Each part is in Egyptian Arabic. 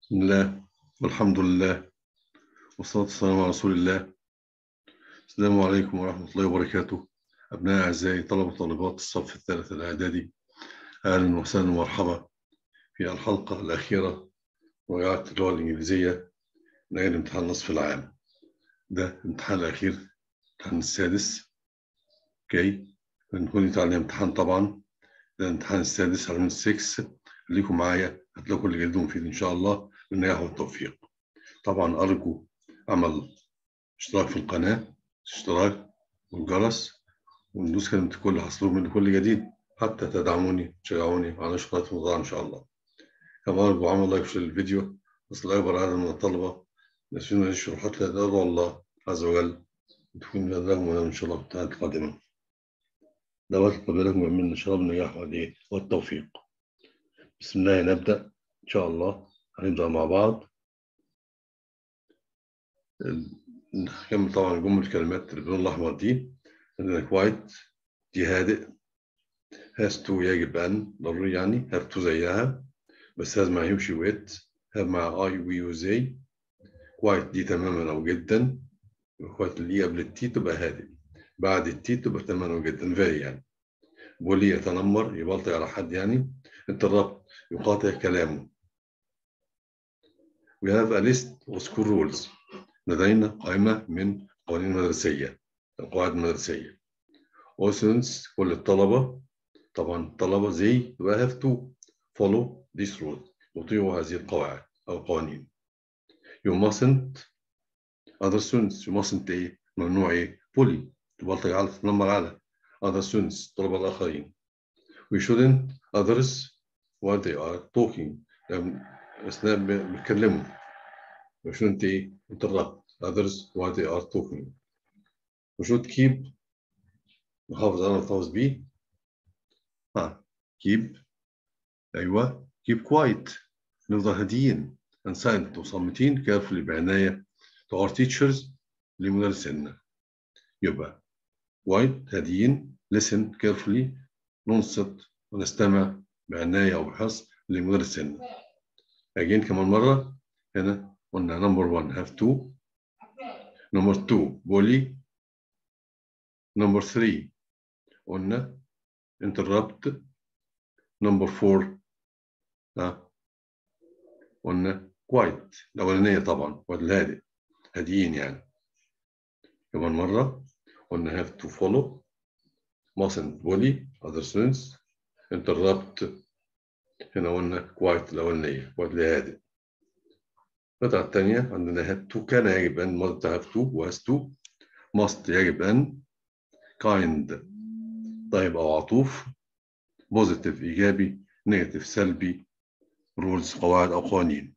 بسم الله والحمد لله والصلاة والسلام على رسول الله السلام عليكم ورحمة الله وبركاته أبناء أعزائي طلبة وطالبات الصف الثالث الإعدادي أهلا وسهلا ومرحبا في الحلقة الأخيرة مراجعة اللغة الإنجليزية من أجل امتحان نصف العام ده الامتحان الأخير الامتحان السادس أوكي بنكون عليه امتحان طبعا ده الامتحان السادس على من 6 خليكم معايا هتلاقوا كل جديد مفيد إن شاء الله بالنجاح والتوفيق طبعا أرجو عمل اشتراك في القناة اشتراك والجرس وندوس كلمة كل حصلوا من كل جديد حتى تدعموني تشجعوني على نشرات الموضوع إن شاء الله كما أرجو عمل لايك في الفيديو وصل أكبر عدد من الطلبة نسينا من الشروحات لا أدعو الله عز وجل تكون لهم إن شاء الله في الامتحانات القادمة دعوات قبلكم من إن شاء الله بالنجاح والتوفيق بسم الله نبدأ إن شاء الله هنبدأ مع بعض نكمل طبعا جمل الكلمات اللي باللون الأحمر دي عندنا كوايت دي هادئ هاز تو يجب أن ضروري يعني هاف تو زيها بس هاز مع يمشي ويت هاف مع اي وي وزي كوايت دي تماما أو جدا كوايت اللي قبل التي تبقى هادئ بعد التي تبقى تماما وجدا فيري يعني بولي يتنمر يبلطي على حد يعني انت الربط يقاطع كلامه We have a list of school rules لدينا قائمة من قوانين مدرسية القواعد المدرسية All students كل الطلبة طبعا الطلبة زي we have to follow this rule يطيعوا هذه القواعد أو القوانين You mustn't other students you mustn't إيه ممنوع إيه bully تبلطج على تتنمر على other students الطلبة الآخرين We shouldn't others what they are talking أثناء بيتكلموا we shouldn't إيه interrupt others what they are talking we should keep نحافظ على نحتفظ بيه ها keep أيوه keep quiet نفضل هاديين and silent وصامتين carefully بعناية to our teachers لمدرسينا يبقى quiet هاديين listen carefully ننصت ونستمع بعناية أو بحرص لمدرسنا again كمان مرة هنا قلنا number one have to number two bully number three قلنا interrupt number four ها قلنا quiet الأولانية طبعا والهادئ هاديين يعني كمان مرة قلنا have to follow mustn't bully other students interrupt هنا قلنا quiet الأولانية والهادئ القطعة الثانية عندنا had to كان يجب أن must have to was to must يجب أن kind طيب أو عطوف positive إيجابي negative سلبي rules قواعد أو قوانين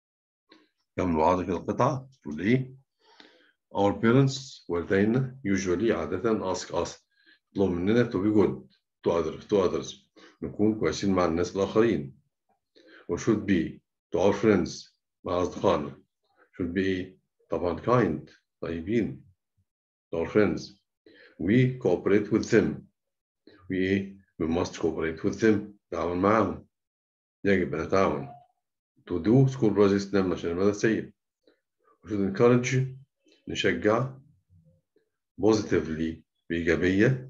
كمل بعض كده القطعة تقول إيه Our parents والدينا usually عادة ask us يطلب مننا to be good to others to others نكون كويسين مع الناس الآخرين و should be to our friends مع أصدقائنا should be طبعا kind طيبين to our friends we cooperate with them we we must cooperate with them نتعاون معهم يجب أن نتعاون to do school projects نعمل عشان المدرسية we should encourage نشجع positively بإيجابية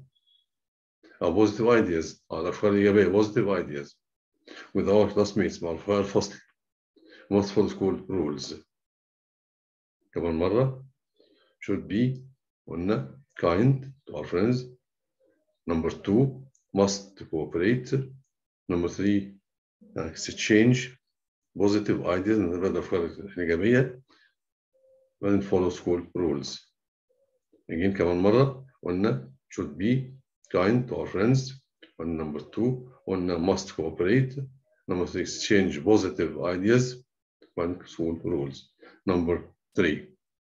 أو positive ideas أو الأفكار الإيجابية positive ideas with our classmates مع رفقاء الفصل must follow school rules كمان مرة should be قلنا kind to our friends number two must cooperate number three exchange positive ideas نتبادل الأفكار الإيجابية بعدين follow school rules again كمان مرة قلنا should be kind to our friends and number two قلنا must cooperate number three exchange positive ideas and school rules number three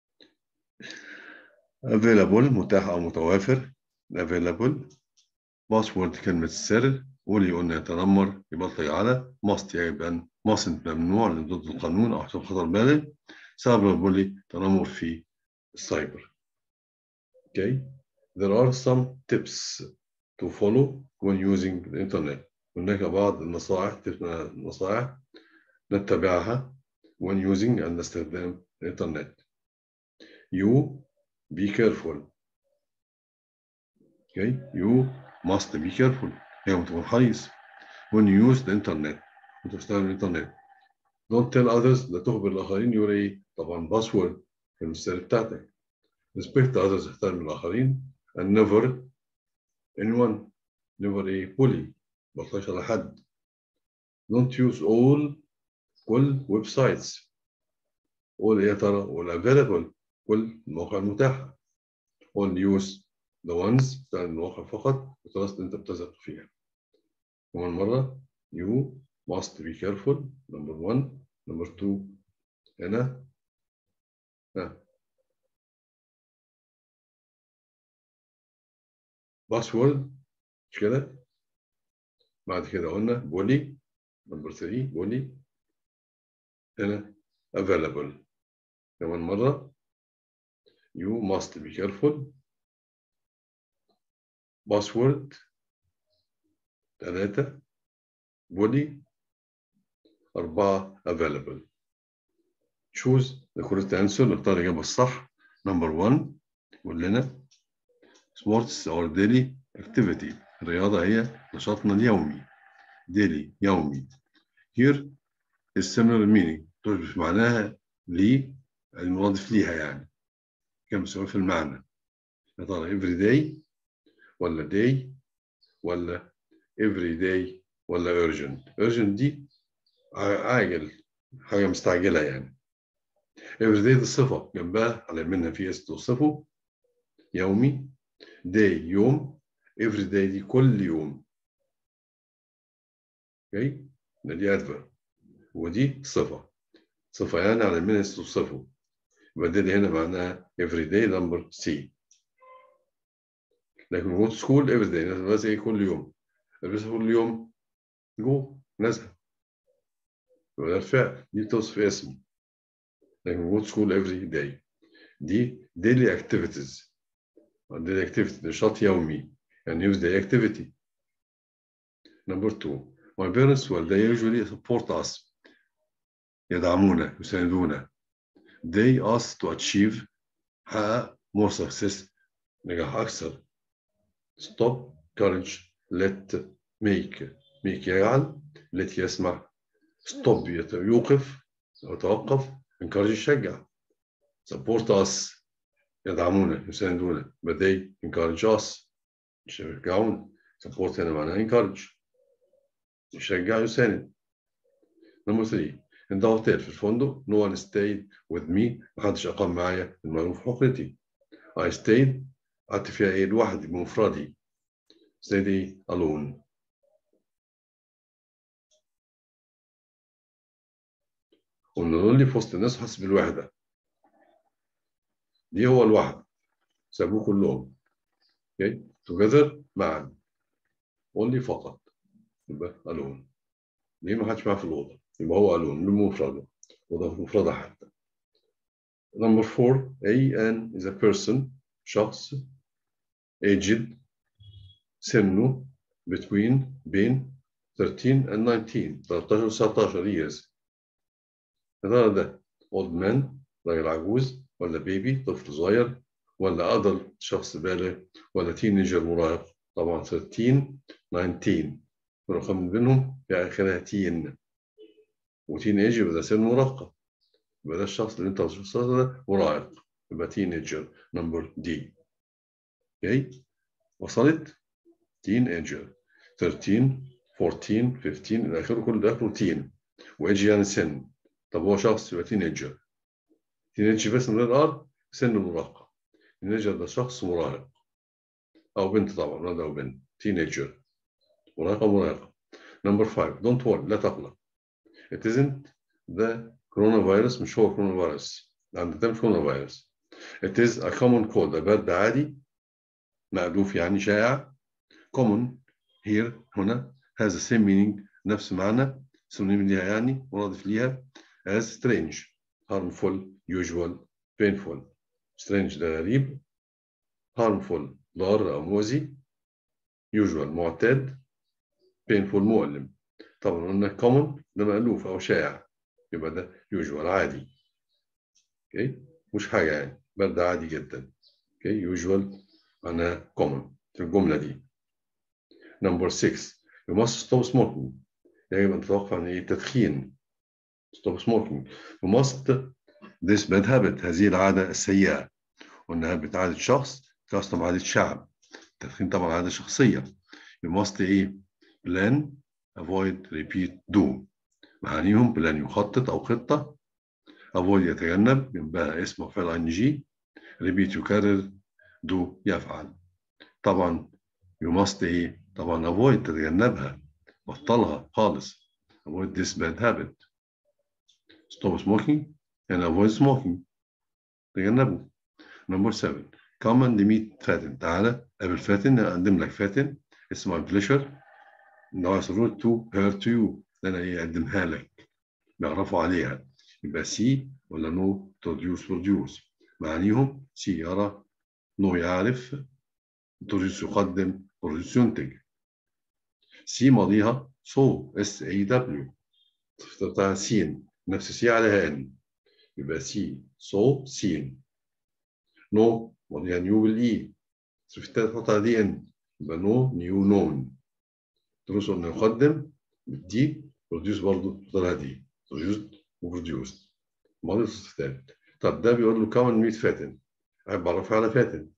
available متاح أو متوافر available باسورد كلمة السر قولي قلنا يتنمر يبلطج على must يجب أن mustn't ممنوع لأن ضد القانون أو حسب خطر بالغ سبب البولي تنمر في السايبر okay there are some tips to follow when using the internet هناك بعض النصائح نصائح نتبعها when using عند استخدام الإنترنت you be careful okay you must be careful يوم تكون حريص when you use the internet وتستخدم الإنترنت don't tell others لا تخبر الآخرين يقول إيه طبعا باسورد في المثال بتاعتك respect others احترم الآخرين and never anyone never a bully بطلش على حد don't use all كل ويب سايتس all يا ترى all available كل المواقع المتاحة all use the ones بتاع المواقع فقط وخلاص انت بتثق فيها كمان مرة you must be careful number one number two هنا ها باسورد مش كده بعد كده قلنا بولي نمبر 3 بولي هنا available كمان مرة you must be careful password ثلاثة بولي أربعة available choose the correct answer نختار الإجابة الصح number one يقول لنا sports or daily activity الرياضة هي نشاطنا اليومي daily يومي here is similar meaning تشبه معناها لي المرادف ليها يعني كم سؤال في المعنى يا ترى every day ولا day ولا every day ولا urgent urgent دي عاجل حاجة مستعجلة يعني every day دي صفة جنبها على منها في اس توصفه يومي day يوم every day دي كل يوم اوكي okay. دي adverb ودي صفة صفة يعني على من توصفه يبقى دي هنا معناها every day number C لكن go to school every day بس ايه كل يوم بس كل يوم جو نزهة يبقى ده الفعل دي توصف اسم لكن go to school every day دي daily activities daily activity نشاط يومي يعني use the activity number two my parents well they usually support us يدعمونا يساندونا they us to achieve حقق more success نجاح أكثر stop courage let make make يجعل let يسمع stop يوقف أو توقف encourage يشجع support us يدعمونا يساندونا but they encourage us يشجعونا support هنا معناها encourage يشجع يساند number three in the hotel في الفندق no one stayed with me محدش أقام معايا المعروف حقرتي I stayed قعدت فيها إيه لوحدي بمفردي stayed إيه alone قلنا اللي في وسط الناس حس بالوحدة دي هو الوحدة سابوه كلهم okay. together معا only فقط يبقى alone ليه ما حدش معاه في الأوضة يبقى هو alone بمفرده وده مفردة حتى number four a an is a person شخص aged سنه between بين 13 and 19 13 و 19 years هذا ده old man راجل عجوز ولا بيبي طفل صغير ولا adult شخص بالغ ولا teenager مراهق طبعا 13 19 ورقم بينهم في آخرها تين وتين ايج يبقى ده سن مراهقة يبقى ده الشخص اللي انت توصله ده مراهق يبقى تينيجر نمبر دي اوكي وصلت تين ايجر 13 14 15 الى اخره كل ده اخره تين وايج يعني سن طب هو شخص يبقى تينيجر تينيجر بس من غير ار سن المراهقة تينيجر ده شخص مراهق او بنت طبعا ولد او بنت تينيجر مراهقة مراهقة نمبر 5 don't worry لا تقلق it isn't the coronavirus مش هو coronavirus عند ده مش coronavirus it is a common cold ده برد عادي مألوف يعني شائع common here هنا has the same meaning نفس معنى سينونيم ليها يعني مرادف ليها as strange harmful usual painful strange ده غريب harmful ضار أو مؤذي usual معتاد painful مؤلم طبعا قلنا common ده مألوف أو شائع يبقى ده usual عادي اوكي مش حاجه يعني بل ده عادي جدا اوكي usual معناها common في الجمله دي نمبر 6 you must stop smoking يجب ان تتوقف عن ايه التدخين stop smoking you must this bad habit هذه العاده السيئه وانها بتعادة شخص كاستم عادة شعب التدخين طبعا عادة شخصية you must ايه plan avoid repeat do معانيهم بلان يخطط أو خطة avoid يتجنب جنبها اسم وفعل ان جي repeat يكرر do يفعل طبعا you must ايه طبعا avoid تتجنبها بطلها خالص avoid this bad habit stop smoking and avoid smoking تجنبه نمبر 7 come and meet فاتن تعالى قابل فاتن اقدم لك فاتن it's my pleasure نوع سرور to her to you انا ايه اقدمها لك بيعرفوا عليها يبقى سي ولا نو produce produce معانيهم سي يرى نو يعرف produce يقدم produce ينتج سي ماضيها سو اس اي دبليو بتاع سين نفس سي عليها ان يبقى سي سو سين نو ماضيها نيو بالاي سوفتات تحط على دي ان يبقى نو نيو نون دروس انه يقدم بالدي بروديوس برضه طلع دي بروديوسد وبروديوسد ماضي الصفتات طب ده بيقول له كمان ميت فاتن قاعد بعرفها على فاتن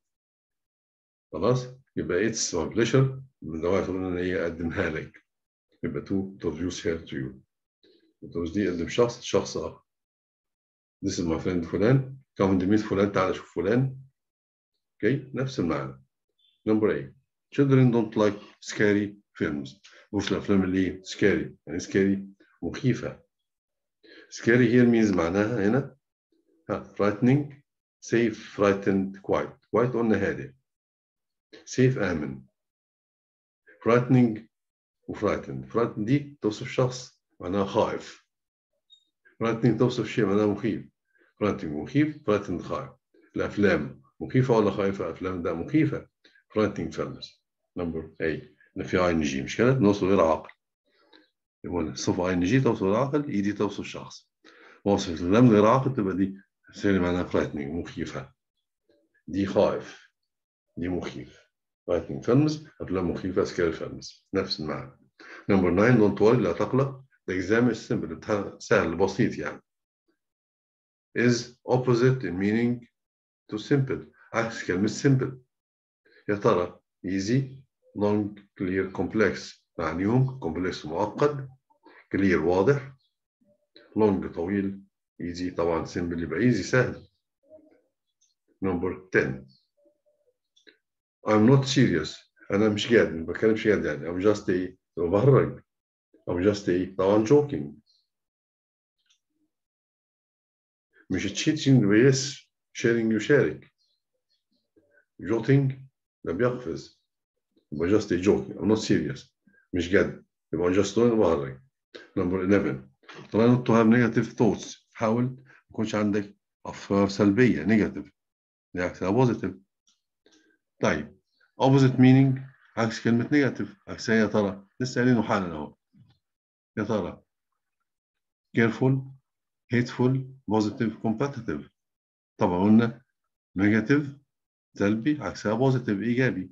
خلاص يبقى اتس ماي بليشر من ده يقول ان هي اقدمها لك يبقى تو بروديوس هير تو يو الدروس دي قدم شخص شخص اخر This is my friend فلان كمان دي ميت فلان تعالى شوف فلان اوكي نفس المعنى نمبر 8 children don't like scary films مش الافلام اللي scary يعني scary مخيفه scary here means معناها هنا ها frightening safe frightened quiet quiet قلنا هادئ safe آمن frightening و frightened frightened دي توصف شخص معناها خائف frightening توصف شيء معناها مخيف frightening مخيف frightened خائف الأفلام مخيفة ولا خائفة أفلام ده مخيفة frightening films number 8 إن في اي ان جي مش كده نوصل غير عاقل يبقى صفة اي ان جي توصل غير عاقل اي دي توصف شخص وصف اللام غير عاقل تبقى دي سيري معناها frightening مخيفة دي خائف دي مخيف frightening films أفلام مخيفة scary films نفس المعنى number 9 don't worry لا تقلق the exam is simple سهل بسيط يعني is opposite in meaning to simple عكس كلمة simple يا ترى easy long clear complex معنيهم complex معقد clear واضح long طويل easy طبعا simple يبقى easy سهل number 10 I'm not serious أنا مش جاد ما بتكلمش جاد يعني I'm just إيه بهرج I'm just إيه طبعا joking مش تشيتشنج بيس شيرنج يشارك جوتينج ده بيقفز يبقى just a joke I'm not serious مش جد يبقى just doing بهرج number 11 try not to have negative thoughts حاول ما يكونش عندك أفكار سلبية negative دي عكسها positive طيب opposite meaning عكس كلمة negative عكسها يا ترى لسه قايلينه حالا أهو يا ترى careful hateful positive competitive طبعا قلنا negative سلبي عكسها positive إيجابي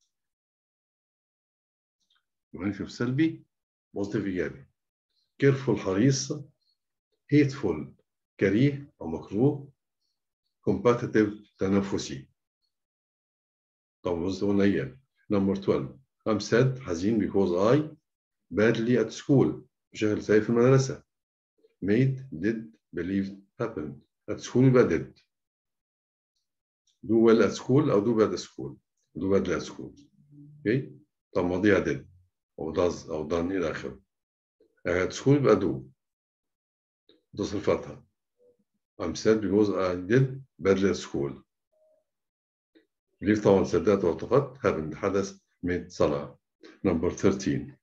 يبقى في سلبي بوزيتيف ايجابي كيرفول حريص هيتفول كريه او مكروه كومباتيتيف تنافسي طبعا بص قلنا ايام نمبر 12 I'm sad حزين because I badly at school بشكل سيء في المدرسة made did believed happened at school يبقى did do well at school أو do bad at school do badly at school okay طب ماضيها did أو does أو done إلى آخره at school يبقى do ده صفتها I'm sad because I did badly at school believe طبعا صدقت واعتقدت happened حدث made صنع number 13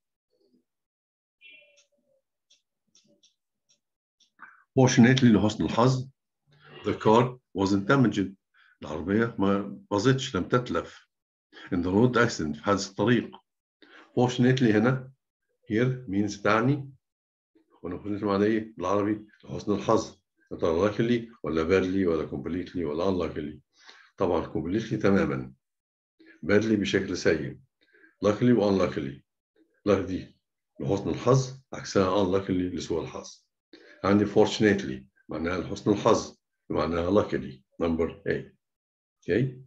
Fortunately لحسن الحظ the car wasn't damaged العربية ما باظتش لم تتلف in the road accident في حادث الطريق fortunately هنا here means تعني ونفسيتلي معناها ايه بالعربي لحسن الحظ يا ترى luckily ولا badly ولا completely ولا unluckily طبعا completely تماما badly بشكل سيء luckily و unluckily luck دي لحسن الحظ عكسها unluckily لسوء الحظ عندي fortunately معناها لحسن الحظ بمعناها luckily number A okay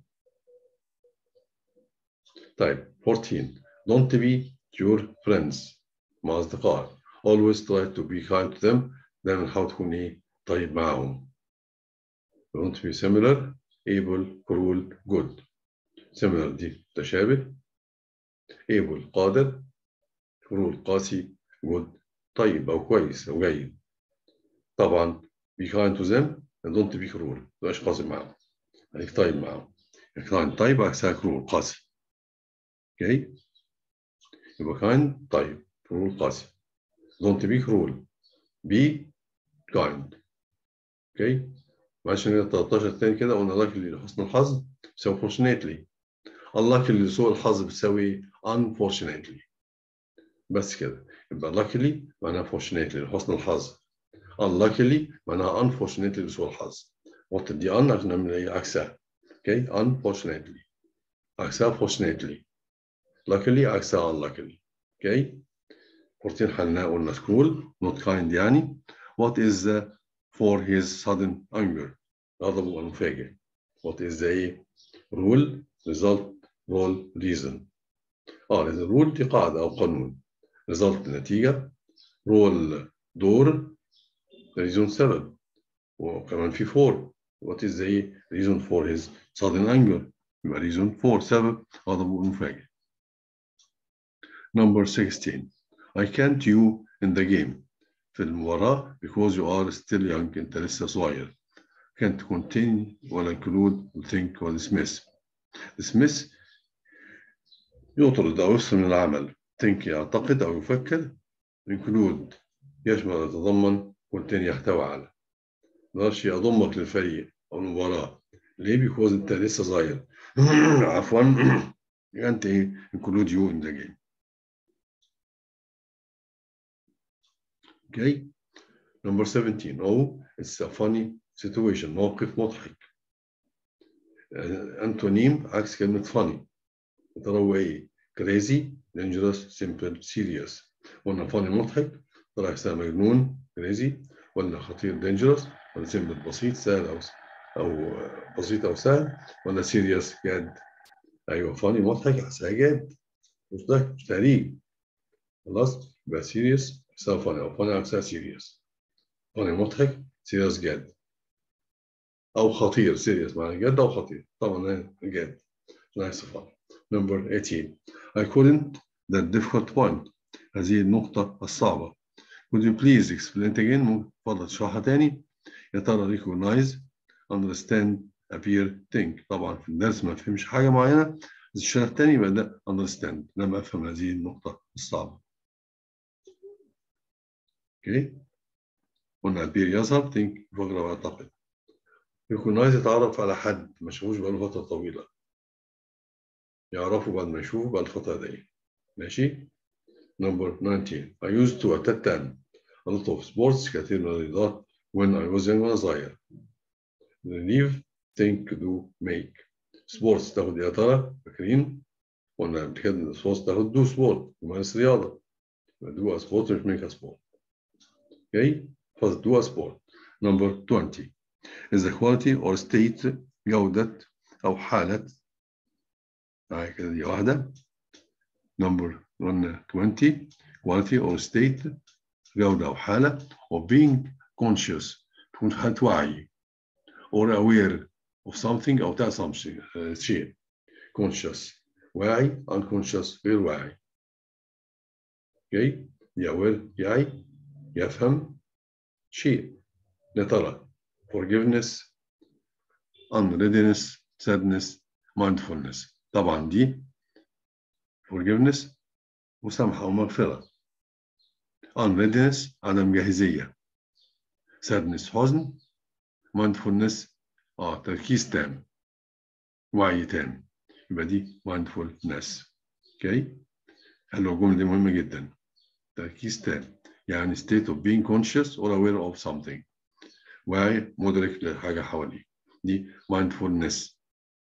طيب 14 don't be your friends مع أصدقائك always try to be kind to them دايما حاول تكون ايه طيب معهم don't be similar able cruel good similar دي تشابه able قادر cruel قاسي good طيب أو كويس أو جيد طبعا be kind to them and don't be cruel ما تبقاش قاسي معهم خليك طيب معهم kind طيب عكسها cruel قاسي اوكي يبقى kind طيب cruel قاسي don't be cruel be kind اوكي معلش كده 13 تاني كده قلنا luckily لحسن الحظ بتساوي fortunately unluckily لسوء الحظ بتساوي unfortunately بس كده يبقى luckily معناها fortunately لحسن الحظ unluckily معناها unfortunately لسوء الحظ قلت دي un عشان نعمل ايه عكسها اوكي unfortunately عكسها fortunately luckily عكسها unluckily اوكي 14 حلناها قلنا school not kind يعني what is the for his sudden anger غضبه المفاجئ what is the ايه rule result role reason اه لازم rule دي قاعدة أو قانون result نتيجة role دور reason سبب وكمان في for what is the reason for his sudden anger يبقى reason for سبب غضبه المفاجئ number 16 I can't you in the game في المباراة because you are still young أنت لسه صغير can't continue ولا include و think ولا dismiss dismiss يطرد أو يفصل من العمل think يعتقد أو يفكر include يشمل يتضمن continue يحتوي على مقدرش يضمك للفريق أو المباراة ليه؟ because أنت لسه صغير عفوا أنت إيه include you in the game Okay. Number 17. Oh, it's a funny situation. موقف مضحك. أنتونيم عكس كلمة funny. ترى هو إيه؟ crazy, dangerous, simple, serious. قلنا funny مضحك طلع عكسها مجنون crazy ولا خطير dangerous ولا simple بسيط سهل أو أو بسيط أو سهل ولا serious جاد. أيوه funny مضحك عكسها جاد. مش ضحك مش تهريج. خلاص؟ يبقى serious عكسها funny أو funny عكسها serious funny مضحك serious جاد أو خطير serious معنى جد أو خطير طبعا جاد عكس funny number 18 I couldn't that difficult point هذه النقطة الصعبة could you please explain it again ممكن تفضل تشرحها تاني يا ترى recognize understand appear think طبعا في الدرس ما فهمش حاجة معينة بس الشرح التاني يبقى ده understand لما أفهم هذه النقطة الصعبة اوكي قلنا appear يظهر think يفكر ويعتقد يكون عايز يتعرف على حد ما شافوش بقاله فترة طويلة يعرفه بعد ما يشوفه بعد الفترة دي ماشي number 19 I used to at that time a lot of sports كثير من الرياضات when I was young وأنا صغير relieve think do make sports تاخد يا ترى فاكرين قلنا قبل كده sports تاخد do sport تمارس رياضة do a sport مش make a sport Okay, first do a sport. Number 20 is the quality or state جودة أو حالة معايا كده دي واحدة. Number 20 quality or state جودة أو حالة of being conscious تكون في حالة وعي or aware of something أو تعرف something شيء conscious واعي unconscious غير واعي. Okay, يا aware يعي يفهم شيء يا ترى forgiveness unreadiness sadness mindfulness طبعا دي forgiveness مسامحة ومغفرة unreadiness عدم جاهزية sadness حزن mindfulness اه تركيز تام وعي تام يبقى دي mindfulness اوكي حلوة الجملة دي مهمة جدا تركيز تام يعني state of being conscious or aware of something واعي مدرك لحاجة حواليه دي mindfulness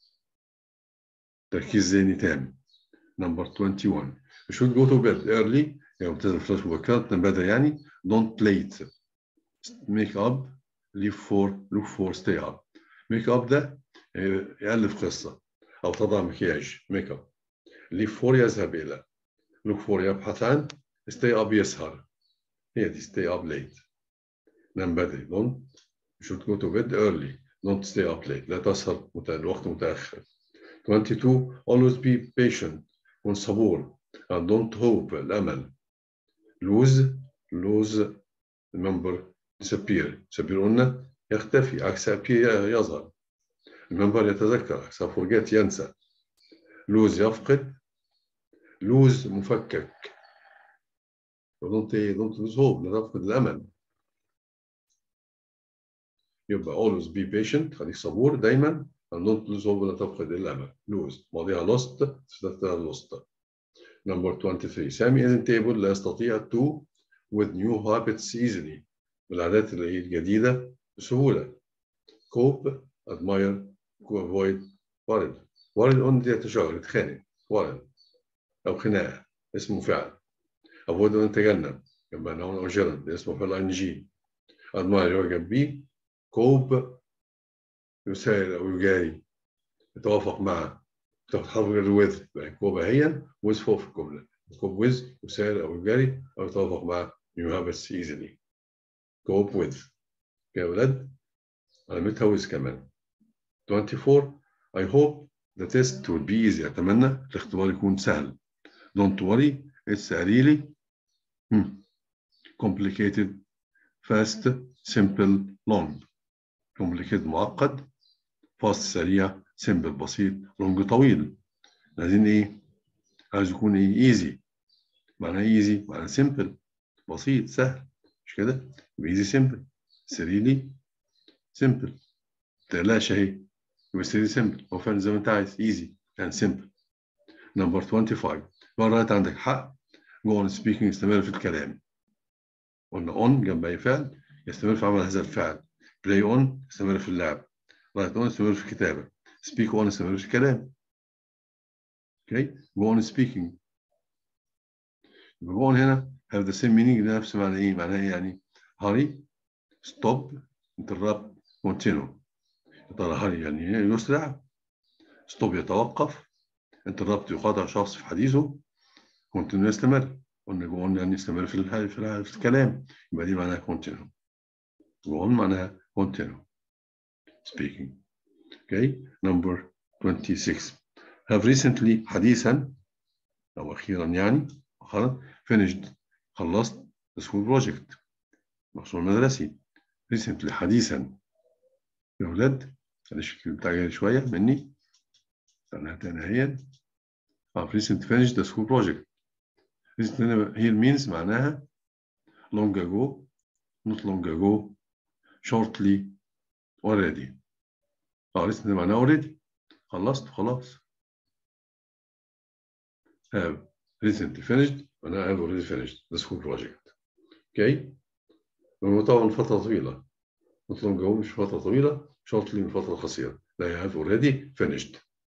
تركيز ذهني تام number 21 you should go to bed early يعني بتنام مبكرا تنام بدري يعني don't late make up leave for look for stay up make up ده يألف قصة أو تضع مكياج make up leave for يذهب إلى look for يبحث عن stay up يسهر هي دي stay up late نام بدري don't you should go to bed early don't stay up late لا تسهر الوقت متأخر 22 always be patient كن صبور and don't hope الأمل lose lose remember disappear disappear قلنا يختفي عكس appear يظهر remember يتذكر عكس forget ينسى lose يفقد lose مفكك don't don't lose hope لا تفقد الأمل يبقى always be patient خليك صبور دايما and don't lose hope لا تفقد الأمل lose ماضيها lost ستة lost number 23 سامي isn't able لا يستطيع to with new habits easily بالعادات اللي هي الجديدة بسهولة cope admire avoid worry worry قلنا دي تشاغل يتخانق worry أو خناقة اسمه فعل avoid نتجنب يبقى noun أو gerund اسمه فعل ing admire يعجب بيه cope يسائل أو يجاري يتوافق معه تتحرك with يعني كوبا هي with فوق في الجملة cope with يسائل أو يجاري أو يتوافق مع new habits easily cope with يا أولاد علامتها with كمان 24 I hope the test will be easy أتمنى الاختبار يكون سهل don't worry it's a really hmm, complicated fast simple long complicated معقد fast سريع simple بسيط long طويل عايزين ايه عايز يكون ايه easy معناه easy معناه simple بسيط سهل مش كده يبقى easy simple سريلي simple تقلقش اهي يبقى سريلي simple هو فعلا زي ما انت عايز easy يعني simple number 25 مرات عندك حق go on speaking استمر في الكلام قلنا on جنب اي فعل يستمر في عمل هذا الفعل play on استمر في اللعب write on استمر في الكتابة speak on استمر في الكلام okay go on speaking go on هنا have the same meaning نفس معنى ايه معناها ايه يعني hurry stop interrupt continue يا ترى hurry يعني يسرع stop يتوقف interrupt يقاطع شخص في حديثه continue يستمر قلنا go on يعني يستمر في الح... في, الح... في الكلام يبقى دي معناها continue go on معناها continue speaking okay number 26 have recently حديثا أو أخيرا يعني أخيرا finished خلصت the school project مشروع مدرسي recently حديثا يا أولاد معلش بتاعي شوية مني أنا تاني اهي اه recent finished the school project recent here means معناها long ago not long ago shortly already اه recent معناها already خلصت خلاص have recently finished معناها have already finished the school project اوكي okay. طبعا فترة طويلة not long ago مش فترة طويلة shortly من فترة قصيرة لا have already finished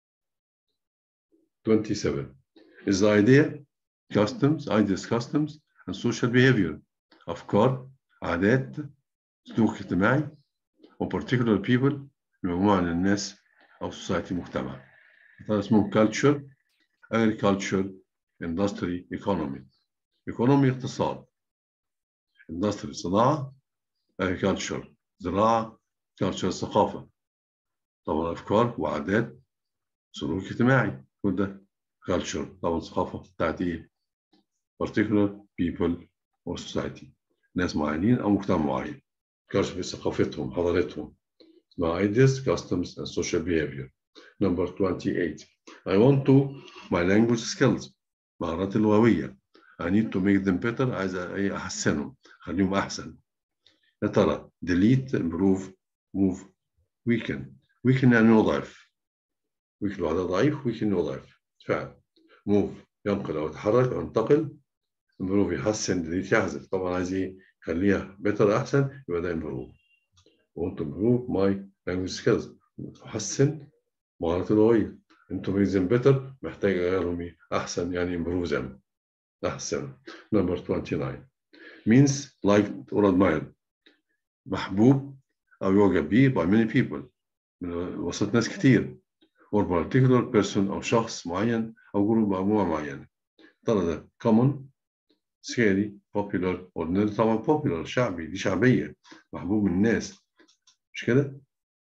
27 is the idea customs ideas customs and social behavior أفكار عادات سلوك اجتماعي و particular people مجموعة من الناس أو society مجتمع هذا اسمه culture agriculture industry economy economy اقتصاد industry صناعة agriculture زراعة culture ثقافة طبعا أفكار وعادات سلوك اجتماعي كل ده culture طبعا ثقافة بتاعت إيه particular people or society ناس معينين أو مجتمع معين culture في ثقافتهم حضارتهم اسمها ideas, customs and social behavior number 28 I want to my language skills مهارات اللغوية I need to make them better عايز أحسنهم خليهم أحسن يا ترى delete improve move weaken weaken يعني يضعف weaken لوحدها ضعيف weaken يضعف فعل move ينقل أو يتحرك أو ينتقل improve يحسن delete يحذف طبعا عايز ايه يخليها better احسن يبقى ده improve want to improve my language skills احسن مهارات اللغويه انت make them better محتاج اغيرهم ايه احسن يعني improve them احسن number 29 means liked or admired محبوب او يعجب به by many people من وسط ناس كتير or particular person او شخص معين او جروب مجموعه معينه ترى ده common scary popular ordinary طبعا popular شعبي دي شعبيه محبوب من الناس مش كده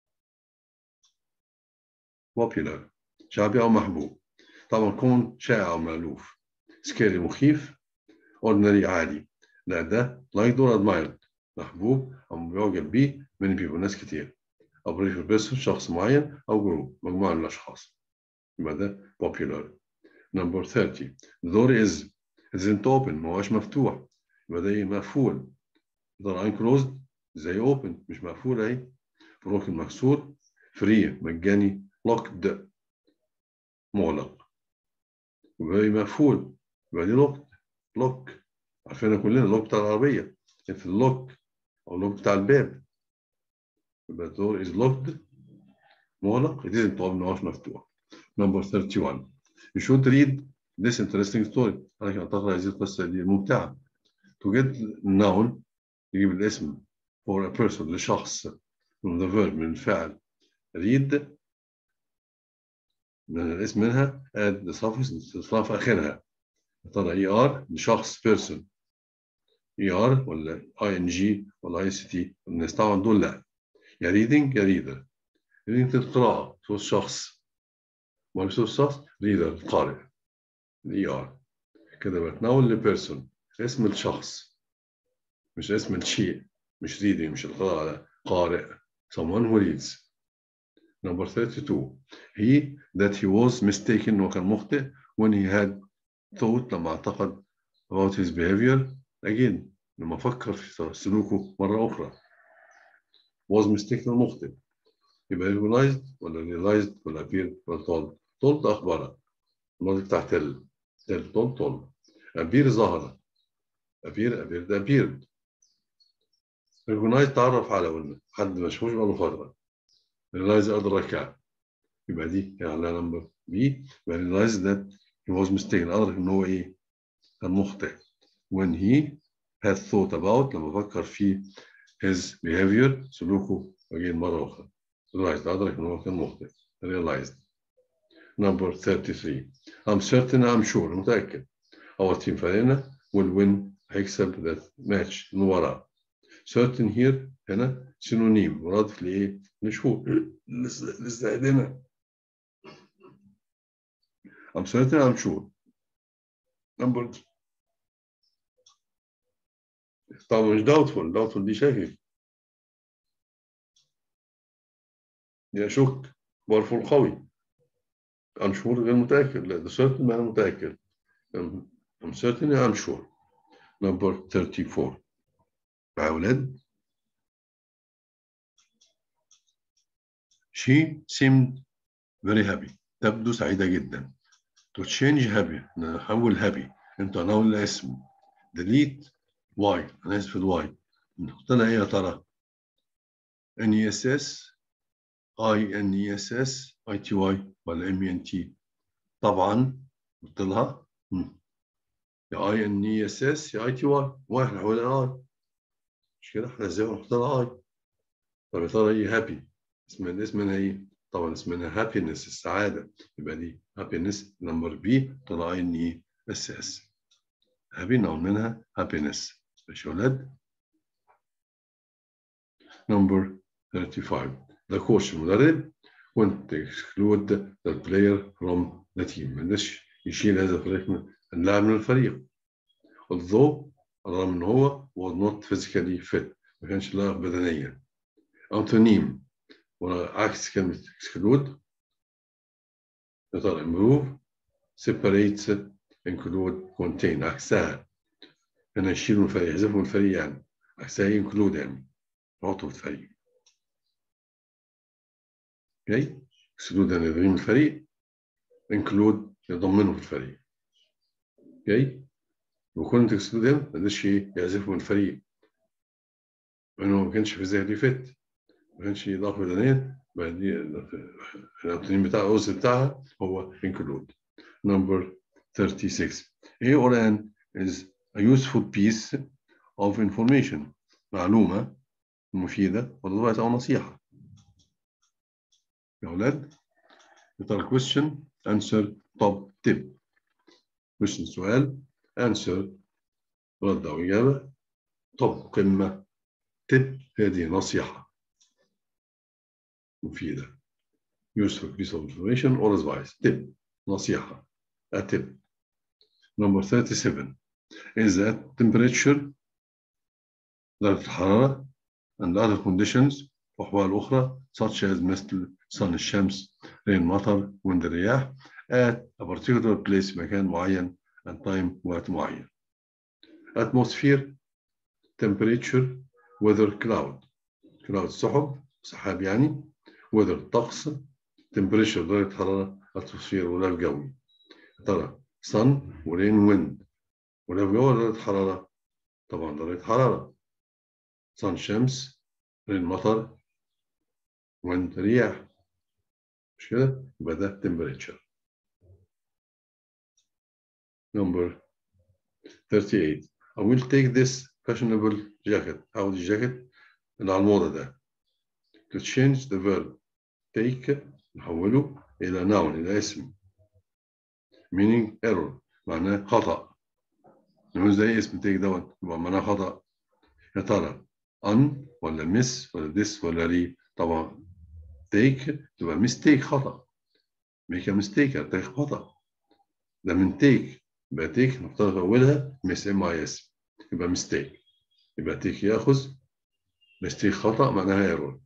popular شعبي او محبوب طبعا common شائع او مألوف scary مخيف ordinary عادي لا ده liked or admired محبوب او يعجب به many people ناس كتير او بريفر بيرسون شخص معين او جروب مجموعه من الاشخاص يبقى ده popular number 30 the door is isn't open ما هوش مفتوح يبقى ده مقفول the unclosed زي open مش مقفول اهي broken مكسور free مجاني locked مغلق يبقى مقفول يبقى دي locked lock عارفينها كلنا اللوك بتاع العربية في اللوك أو اللوك بتاع الباب يبقى the door is locked مغلق it isn't open ما هوش مفتوح number 31 you should read this interesting story عليك أن تقرأ هذه القصة دي ممتعة to get noun يجيب الاسم for a person لشخص from the verb من الفعل read من الاسم منها add the suffix تصرف في آخرها يا ترى اي ار لشخص person اي ار ولا اي ان جي ولا اي سي تي الناس طبعا دول لا يا reading يا reader reading القراءة صوت شخص ولا صوت شخص reader القارئ الاي ار كده بتناول لبيرسون اسم الشخص مش اسم الشيء مش reading مش القراءة لا قارئ someone who reads number 32 he that he was mistaken وكان مخطئ when he had thought لما اعتقد about his behavior again لما فكر في سلوكه مرة أخرى was mistaken مخطئ يبقى realized ولا realized ولا appeared ولا told told أخبار الماضي بتاع tell tell told told appear ظهر appear appeared appeared recognize تعرف على قلنا حد ما شافوش بقاله فترة realize أدرك يبقى دي يعني نمبر بي يبقى realize that he was mistaken أدرك إن هو إيه كان مخطئ when he had thought about لما فكر في his behavior سلوكه again مرة أخرى realized أدرك إن هو كان مخطئ realized number 33 I'm certain I'm sure متأكد our team فريقنا will win هيكسب that match اللي وراه certain here هنا سينونيم مرادف لإيه؟ لشهور لاستعدنا I'm certain I'm sure number طبعا مش doubtful doubtful دي شاكك يشك مرفوع قوي I'm sure غير متأكد لا ده certain معنى متأكد I'm certain I'm sure number 34 مع أولاد she seemed very happy تبدو سعيدة جدا to change happy نحول happy انت نقول اسم delete واي انا اسف الواي نحط لها ايه يا ترى ان اي اس اس اي ان اي اس اس اي تي واي ولا ام ان تي طبعا قلت لها يا اي ان اي اس اس يا اي تي واي واي احنا حولنا اي مش كده احنا ازاي نحط لها اي طب يا ترى ايه هابي اسمها اسمها ايه طبعا اسمها هابينس السعاده يبقى دي هابينس نمبر بي طلع اي ان اي اس اس هابي نقول منها هابينس ماشي يا ولاد number 35 the coach المدرب went to exclude the player from the team ما قدرش يشيل هذا الفريق من اللاعب من الفريق although رغم ان هو was not physically fit ما كانش لاعب بدنيا انتونيم عكس كلمة exclude يا ترى improve separates include contain عكسها هنا يشيلوا الفريق يحذفوا الفريق يعني عكسها include يعني يحطوا في الفريق اوكي exclude يعني يضم الفريق include يضمنه في الفريق اوكي وكنت اكسكلود هيم ما قدرش يعزفه من الفريق لانه ما كانش في ذهني فت ما كانش اضافه بدنيه دي التنين بتاع الأوز بتاعها هو include number 36 A or N is a useful piece of information معلومة مفيدة وتضبط أو نصيحة يا أولاد يا ترى question answer top tip question سؤال answer رد أو إجابة top قمة tip هذه نصيحة مفيدة useful piece of information or advice tip نصيحة a tip number 37 is that temperature درجة الحرارة and other conditions وأحوال أخرى such as مثل sun الشمس rain مطر wind الرياح at a particular place مكان معين and time وقت معين atmosphere temperature weather cloud cloud سحب سحاب يعني weather طقس temperature درجة حرارة atmosphere غلاف جوي ترى sun ورين wind غلاف جوي درجة حرارة طبعا درجة حرارة sun شمس رين مطر wind رياح مش كده يبقى ده temperature number 38 I will take this fashionable jacket أو الجاكيت اللي على الموضة ده to change the verb take نحوله إلى noun إلى اسم meaning error معناه خطأ نقول زي اسم take دوت يبقى معناه خطأ يا ترى un ولا miss ولا this ولا ري طبعا take تبقى mistake خطأ make a mistake take خطأ ده من take يبقى take نختار في أولها miss ام اي اس يبقى mistake يبقى take ياخذ mistake خطأ معناها error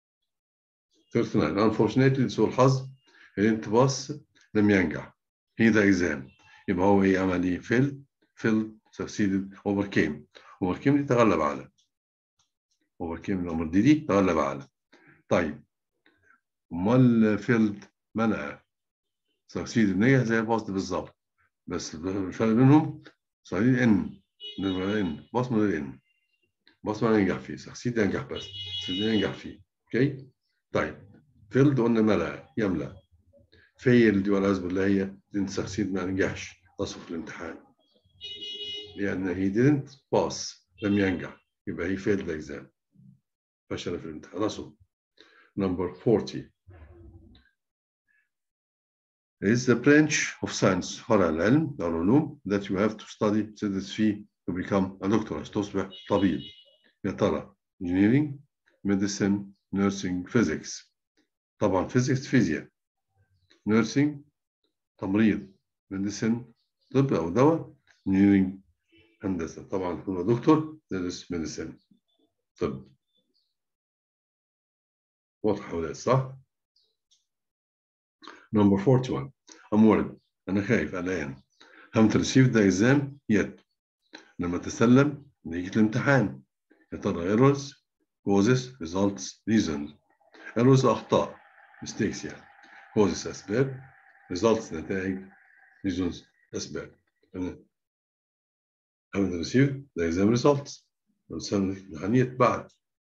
39 unfortunately لسوء الحظ الانتباس لم ينجح he the exam يبقى هو ايه عمل ايه failed failed succeeded overcame overcame دي تغلب على overcame الامر دي دي تغلب على طيب امال failed منع succeeded نجح زي الباص بالظبط بس الفرق بينهم صحيح ان ان باص من غير ان باص ما ينجح فيه succeed ينجح بس succeed ينجح فيه اوكي طيب فيلد قلنا ملأ يملأ فيلد والعياذ بالله هي didn't succeed ما نجحش نصف في الامتحان لأن he didn't pass لم ينجح يبقى he failed the exam فشل في الامتحان نصف number 40 is the branch of science فرع العلم أو العلوم that you have to study تدرس فيه to become a doctor تصبح طبيب يا ترى engineering medicine nursing physics طبعا physics فيزياء nursing تمريض medicine طب أو دواء engineering هندسة طبعا هو دكتور ندرس medicine طب واضح ولا صح؟ number 41 I'm worried أنا خايف الآن haven't received the exam yet لما تسلم نتيجة الامتحان يا ترى errors causes results reasons errors أخطاء mistakes يعني causes أسباب results نتائج reasons أسباب أنا haven't received the exam results لو تسلم الامتحان يتبعت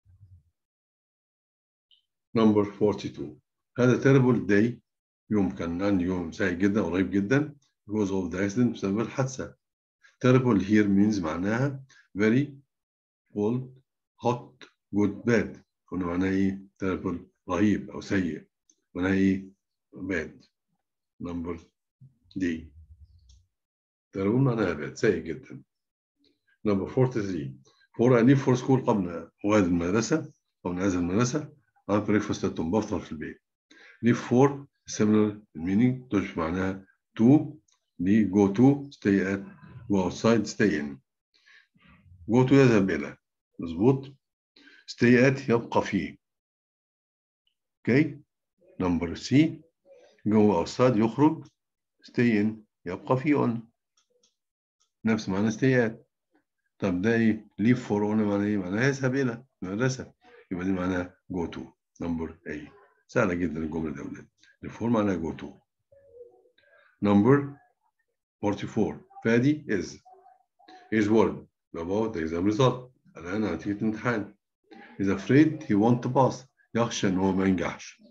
number 42 هذا terrible day يوم كان عندي يوم سيء جدا قريب جدا because of the accident بسبب الحادثة terrible here means معناها very cold hot good bad قلنا معناها ايه terrible رهيب او سيء معناها ايه bad number D terrible معناها bad سيء جدا number 43 for I leave for school قبل موعد المدرسة قبل نزل المدرسة I breakfast at home بفطر في البيت leave for similar meaning تشبه معناها to لي go to stay at go outside stay in go to يذهب إلى مظبوط stay at يبقى فيه okay number C go outside يخرج stay in يبقى فيه on نفس معنى stay at طب ده ايه leave for قلنا معناه ايه معناها يذهب إلى المدرسة يبقى دي معناها go to number A سهلة جدا الجملة دي يا ولاد leave for معناها go to number 44 فادي is is worried about the exam result الآن نتيجة الامتحان is afraid he won't pass يخشى إن هو ما ينجحش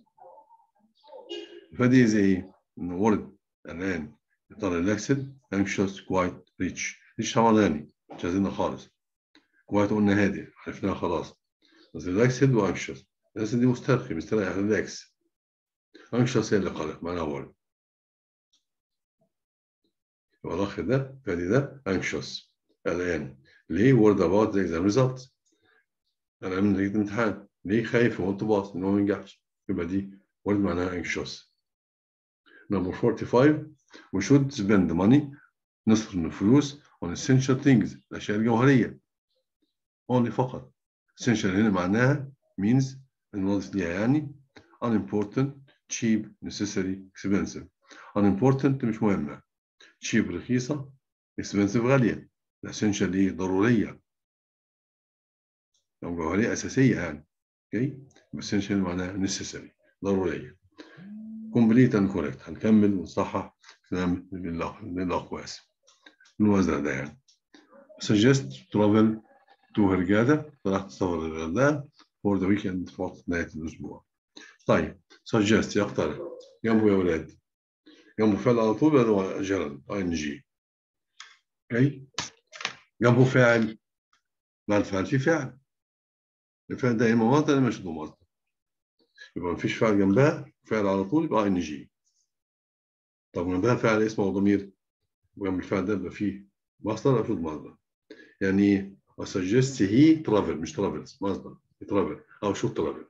فدي زي إيه؟ إنه worried الآن يا ترى relaxed anxious quite rich rich طبعا غني مش عايزينها خالص quite قلنا هادي عرفناها خلاص بس relaxed و anxious relaxed دي مسترخي مستريح relax anxious هي اللي قلق معناها worried يبقى الأخ ده فادي ده anxious الآن ليه worried about the exam results أنا من نتيجة الامتحان ليه خايف وانت باص إن هو ما ينجحش يبقى دي worried معناها anxious number 45 we should spend money نصرف الفلوس on essential things الأشياء الجوهرية only فقط essential هنا معناها means الماضي ليها يعني unimportant cheap necessary expensive unimportant مش مهمة cheap رخيصة expensive غالية essential دي ضرورية أو جوهرية أساسية يعني اوكي essential معناها necessary ضرورية complete and correct هنكمل ونصحح كلام للأقواس الوزن ده يعني suggest travel to هرجادة طلعت سفر الغردقة for the weekend في نهاية الأسبوع طيب suggest يقترح جنبه يا ولاد جنبه فعل على طول ولا جرد اي ان جي اوكي جنبه فاعل مع الفعل في فعل الفعل ده اما مصدر اما مش مصدر يبقى مفيش فعل جنبها فعل على طول يبقى اي ان جي طب جنبها فعل اسمه وضمير وجنب الفعل ده يبقى فيه مصدر المفروض مصدر يعني ايه وسجست هي ترافل مش ترافلز مصدر ترافل او شو ترافل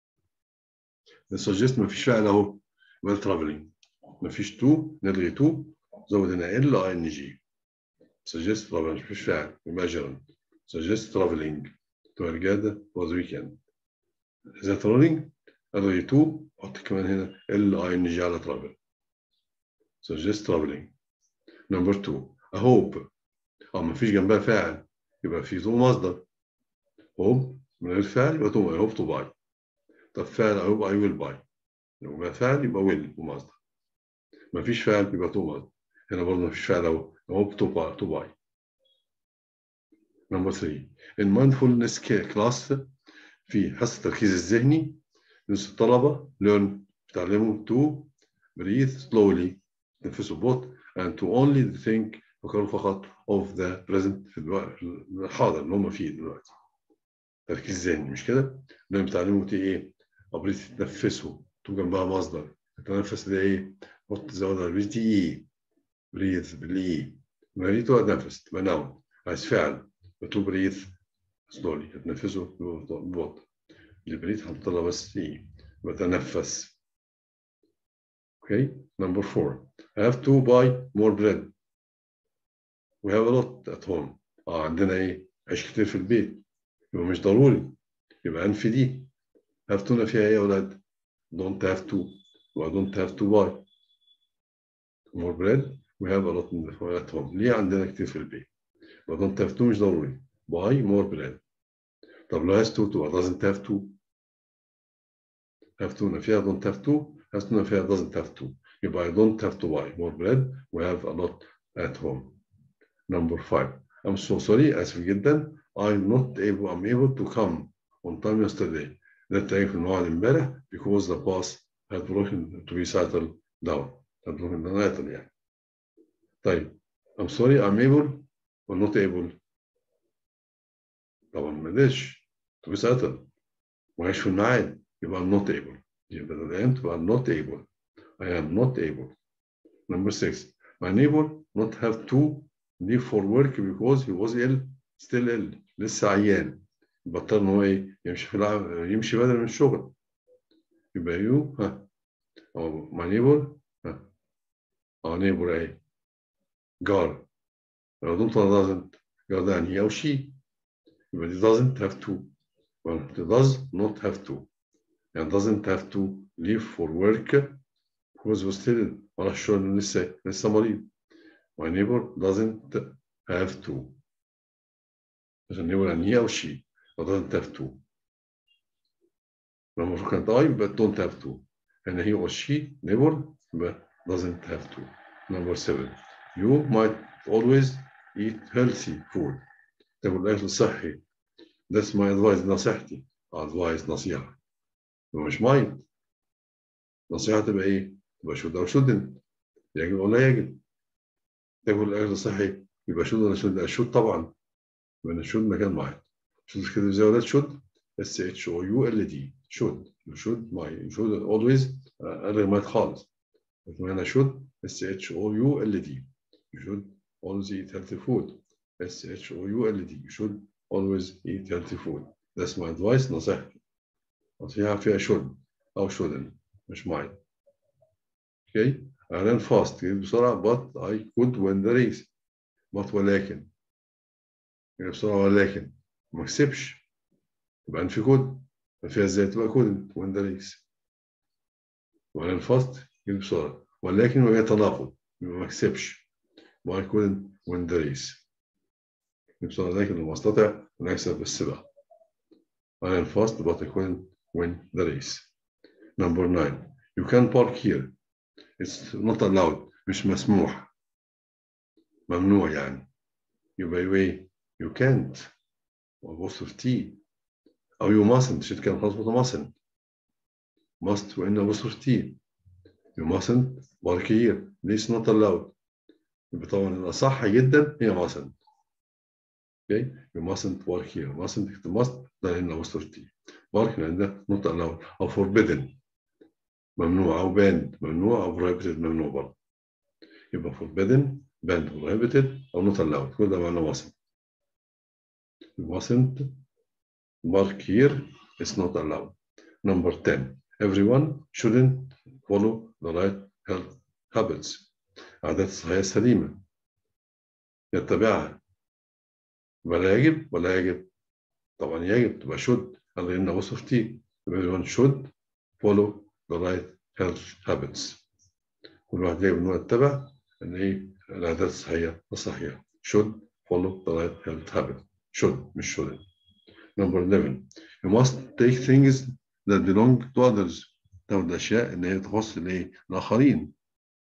السجست مفيش فعل اهو يبقى ترافلينج مفيش تو نلغي تو زود هنا ال اي ان جي suggest travel مفيش فعل يبقى جيرند suggest traveling to Hurghada for the weekend إذا traveling الغي تو حط كمان هنا ال اي ان جي على travel suggest traveling number two a hope اه مفيش جنبها فاعل يبقى في تو مصدر hope من غير فعل يبقى تو I hope to buy طب فعل I hope I will buy لو فعل يبقى will ومصدر مفيش فعل يبقى تو مصدر هنا برضه مفيش فعل اهو hope to buy to buy number three in mindfulness class في حصة التركيز الذهني نص الطلبة learn تعلموا to breathe slowly تنفسوا ببطء and to only think فكروا فقط of the present في الوقت الحاضر اللي هم فيه دلوقتي تركيز ذهني مش كده؟ لما بتعلموا تي ايه؟ ابريد تتنفسوا تو جنبها مصدر التنفس ده ايه؟ حط زود البريد تي ايه؟ بريث بالاي بريث تو اتنفس تبقى نوم عايز فعل تو بريث سلولي تتنفسوا ببطء البريث حط لها بس ايه؟ بتنفس Okay, number four. I have to buy more bread. We have a lot at home. اه عندنا ايه؟ عيش كتير في البيت. يبقى مش ضروري. يبقى انفي دي. have to فيها ايه يا ولاد؟ don't have to. يبقى don't have to buy. more bread. We have a lot at home. ليه عندنا كتير في البيت؟ يبقى don't have to مش ضروري. buy more bread. طب لو has to تبقى doesn't have to. have to فيها don't have to. has to فيها doesn't have to. يبقى I don't have to buy more bread. We have a lot at home. Number five. I'm so sorry. آسف جدا. I'm not able. I'm able to come on time yesterday. ده التاريخ الموعد امبارح because the bus had broken to be settled down. had broken down يعني. طيب. I'm sorry. I'm able or not able. طبعا ما قدرش to be settled. وعايش في الميعاد. يبقى I'm not able. يبقى الآن تبقى I'm not able. I am not able. Number six. My neighbor not have to leave for work because he was ill still ill لسه عيان بطل ان هو ايه يمشي في العب يمشي بدل من الشغل يبقى يو ها او my neighbor ها our neighbor ايه جار لو don't ولا doesn't جار ده he او she يبقى دي doesn't have to well it does not have to and doesn't have to leave for work because was still ولا الشغل لسه لسه مريض my neighbor doesn't have to عشان neighbor يعني هي أو she but doesn't have to لما المفروض كانت I but don't have to هنا he or she neighbor but doesn't have to number seven you might always eat healthy food تاكل اكل صحي that's my advice نصيحتي advice نصيحة يبقى مش مايند نصيحة تبقى ايه؟ تبقى should او shouldn't يجب ولا يجب تاكل اكل صحي يبقى should ولا shouldn't should طبعا يبقى should مكان مايند should كده زي ولاد should S H O U L D should you should my you should always ألغي مايند خالص لكن هنا should S H O U L D you should always eat healthy food S H O U L D you should always eat healthy food that's my advice نصيحتي نصيحة فيها should أو shouldn't مش mine okay I ran fast بسرعة but I could win the race but ولكن بسرعة ولكن ما كسبش يبقى في كود فيها ازاي تبقى couldn't win the race I ran fast بسرعة ولكن وهي تناقض يبقى ما كسبش I couldn't win the race بسرعة لكن لم أستطع أن أكسب السباق I ran fast but I couldn't win the race number nine you can park here it's not allowed مش مسموح ممنوع يعني يبقى you, you can't apostrophe T أو you mustn't شد كان خلص mustn't must وإن apostrophe T you mustn't park here this not allowed يبقى طبعا الأصح جدا هي mustn't okay you mustn't park here mustn't تكتب must ده إن apostrophe T park لأن ده not allowed أو forbidden ممنوع أو banned ممنوع أو prohibited ممنوع برضه يبقى forbidden banned prohibited أو not allowed كل ده معناه mustn't mustn't mark here is not allowed number 10 everyone shouldn't follow the right health habits عادات الصحية السليمة يتبعها ولا يجب ولا يجب طبعا يجب تبقى should هذا هنا وصف تي everyone should follow the right health habits كل واحد يجب انه يتبع ان ايه العادات الصحيه الصحيحه should follow the right health habits should مش shouldn't number 11 you must take things that belong to others تاخد الاشياء اللي هي تخص الايه الاخرين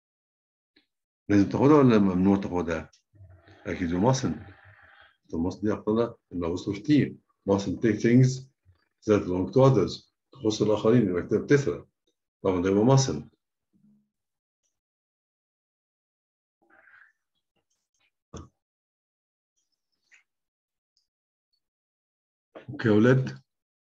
لازم تاخدها ولا ممنوع تاخدها اكيد you mustn't the must دي اقتضى انها وصف كتير mustn't take things that belong to others تخص الاخرين يبقى كده بتسرق طبعا ده يبقى mustn't اوكي يا اولاد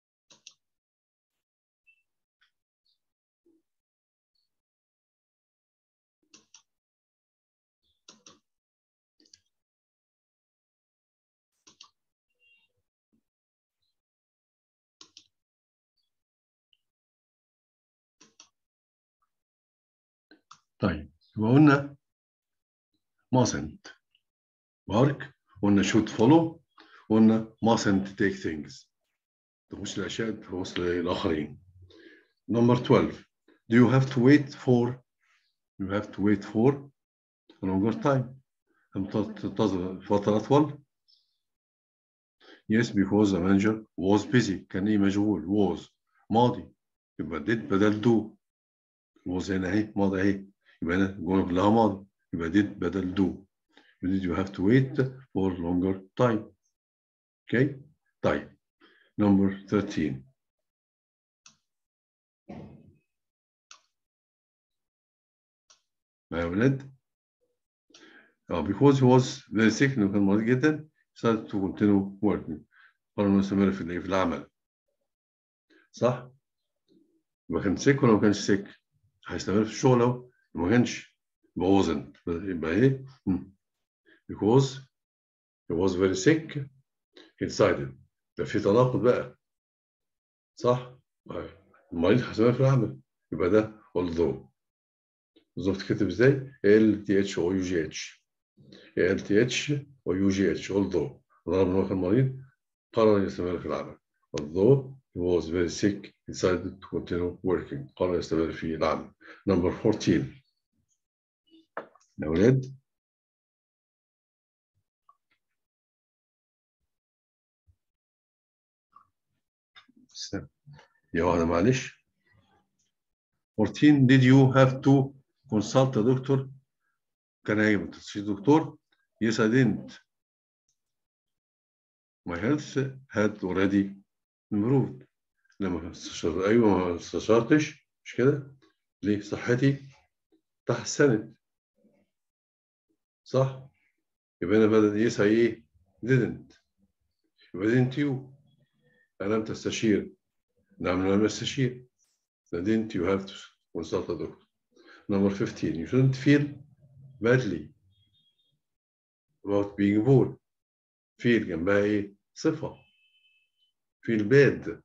طيب يبقى قلنا mustn't مارك قلنا should follow قلنا mustn't take things تخش الاشياء تخص الاخرين number 12 do you have to wait for you have to wait for a longer time هل تنتظر فترة أطول yes because the manager was busy كان إيه مشغول was ماضي يبقى did بدل do was هنا أهي ماضي أهي يبقى هنا الجملة كلها ماضي يبقى did بدل do did you have to wait for longer time okay طيب number 13 يا ولاد اه because he was very sick انه كان مريض جدا decided to continue working قرر انه يستمر في الايه في العمل صح؟ يبقى كان sick ولا ما كانش sick؟ هيستمر في الشغل اهو ما كانش يبقى wasn't يبقى ايه؟ because he was very sick he decided ده في تناقض بقى صح؟ المريض هيستمر في العمل يبقى ده although بالظبط كتب ازاي؟ ال تي اتش او يو جي اتش ال تي اتش او يو جي اتش although رغم ان هو كان مريض قرر يستمر في العمل although he was very sick he decided to continue working قرر يستمر في العمل number 14 يا أولاد يا واحدة معلش 14 did you have to consult a doctor كان يجب تستشير دكتور yes I didn't my health had already improved لما استشر ايوه ما استشرتش مش كده ليه صحتي تحسنت صح يبقى انا بدل yes ايه didn't يبقى didn't you ألم تستشير نعم لم استشير didn't you have to consult a doctor number 15 you shouldn't feel badly about being poor feel جنبها ايه صفة feel bad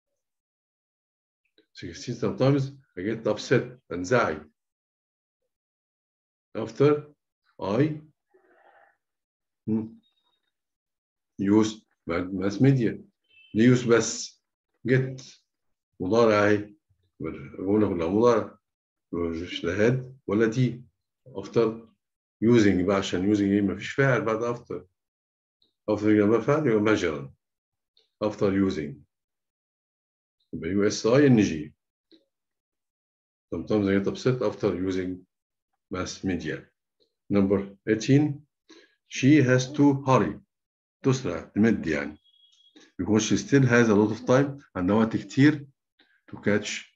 16 sometimes I get upset انزعج after I use mass media use بس get مضارع اهي جملة كلها مضارع مش لا هاد ولا دي after using بقى عشان using ايه مفيش فاعل بعد after after جنبها فعل يبقى مجرا after using يبقى يو اس اي ان جي sometimes I get upset after using mass media number 18 she has to hurry تسرع تمد يعني because she still has a lot of time عندها وقت كتير to catch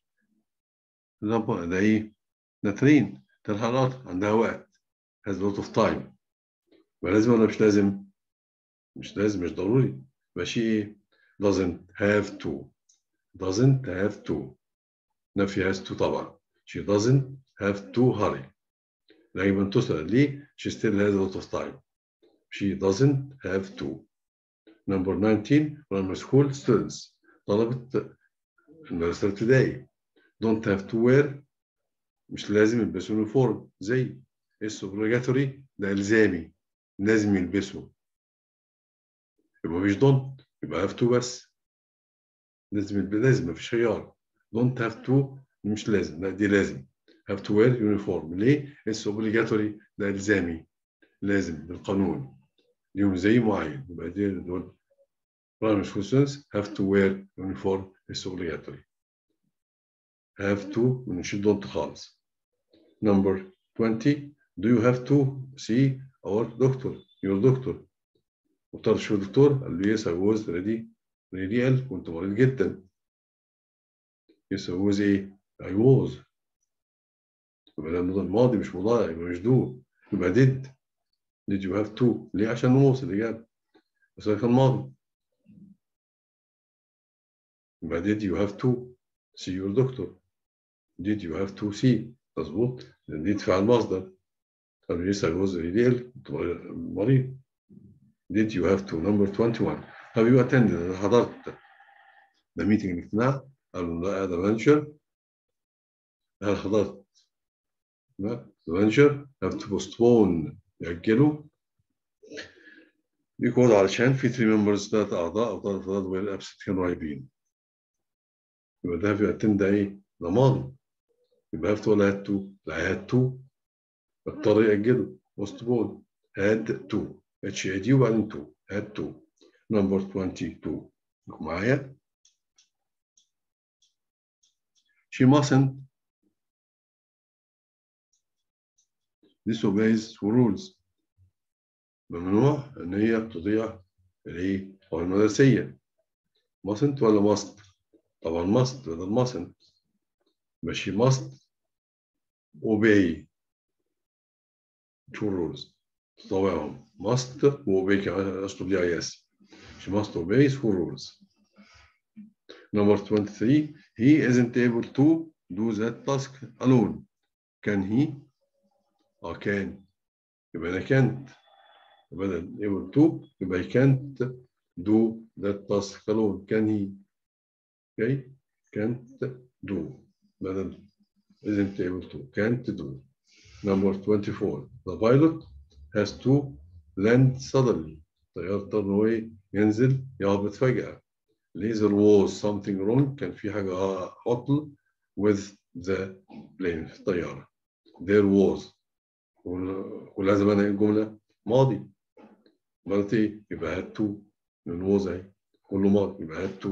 the ده ايه ده ترين تلحق القطر عندها وقت has a lot of time يبقى لازم ولا مش لازم؟ مش لازم مش ضروري يبقى she ايه doesn't have to doesn't have to نفي has to طبعا she doesn't have to hurry دايما تسرع ليه she still has a lot of time she doesn't have to number 19 primary school students طلبة المدرسة الابتدائي don't have to wear مش لازم يلبسوا يونيفورم زي اس obligatory ده الزامي لازم يلبسوا يبقى مفيش don't يبقى have to بس لازم يلبس لازم مفيش خيار don't have to مش لازم لا دي لازم have to wear uniform ليه؟ اس obligatory ده الزامي لازم بالقانون ليهم زي معين يبقى دي دول primary school students have to wear uniform is obligatory have to ونشيل don't خالص number 20 do you have to see our doctor your doctor مختار شو دكتور قال له yes I was ready really ill كنت مريض جدا yes I was ايه I was يبقى ده الماضي مش مضارع يبقى مش do يبقى did did you have to ليه عشان was الإجابة بس ده كان ماضي يبقى did you have to see your doctor did you have to see مظبوط did فعل مصدر قال yes I was really ill كنت مريض did you have to number 21 have you attended أنا حضرت the meeting الاجتماع قالوا لا هذا منشر هل حضرت لا the manager have to postpone يأجلوا بيكون علشان في 3 members ثلاث أعضاء أو ثلاث أعضاء غير absent كانوا غايبين يبقى ده في attend ده إيه؟ ده ماضي يبقى have to ولا had to؟ لا had to اضطر يأجلوا postpone had to اتش اي دي وبعدين to had to number 22 معايا she mustn't disobeys rules ممنوع ان هي تضيع الايه او المدرسيه mustn't ولا must طبعا must بدل mustn't ماشي must obey two rules تطوعهم must وobey كمان اشطب ليها ياس she must obey two rules number 23 he isn't able to do that task alone can he اه كان يبقى انا كانت بدل able to يبقى he can't do that task alone can he okay can't do بدل isn't able to can't do number 24 the pilot has to land suddenly الطيار اضطر ان هو ينزل يهبط فجأة ليه there was something wrong كان في حاجة عطل with the plane في الطيارة there was ولازم انا الجمله ماضي مرت ايه يبقى had to من was اهي كله ماضي يبقى had to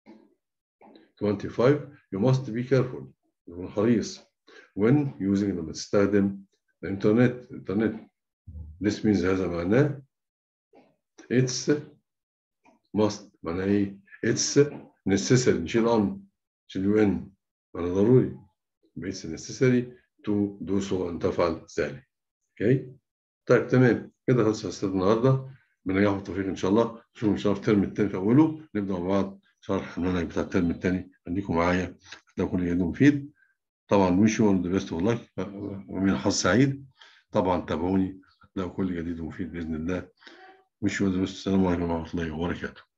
25 you must be careful يكون حريص when using لما تستخدم الانترنت الانترنت this means هذا معناه it's must معناها ايه it's necessary نشيل on نشيل when معناها ضروري it's necessary to do so أن تفعل ذلك اوكي طيب تمام كده خلص حصتنا النهارده بنجاح والتوفيق ان شاء الله نشوف ان شاء الله الترم الثاني في اوله نبدا مع بعض شرح المنهج بتاع الترم الثاني خليكم معايا هتلاقوا كل جديد مفيد طبعا وش يو ذا بيست والله ومن حظ سعيد طبعا تابعوني هتلاقوا كل جديد مفيد باذن الله وش يو ذا بيست السلام عليكم ورحمه الله وبركاته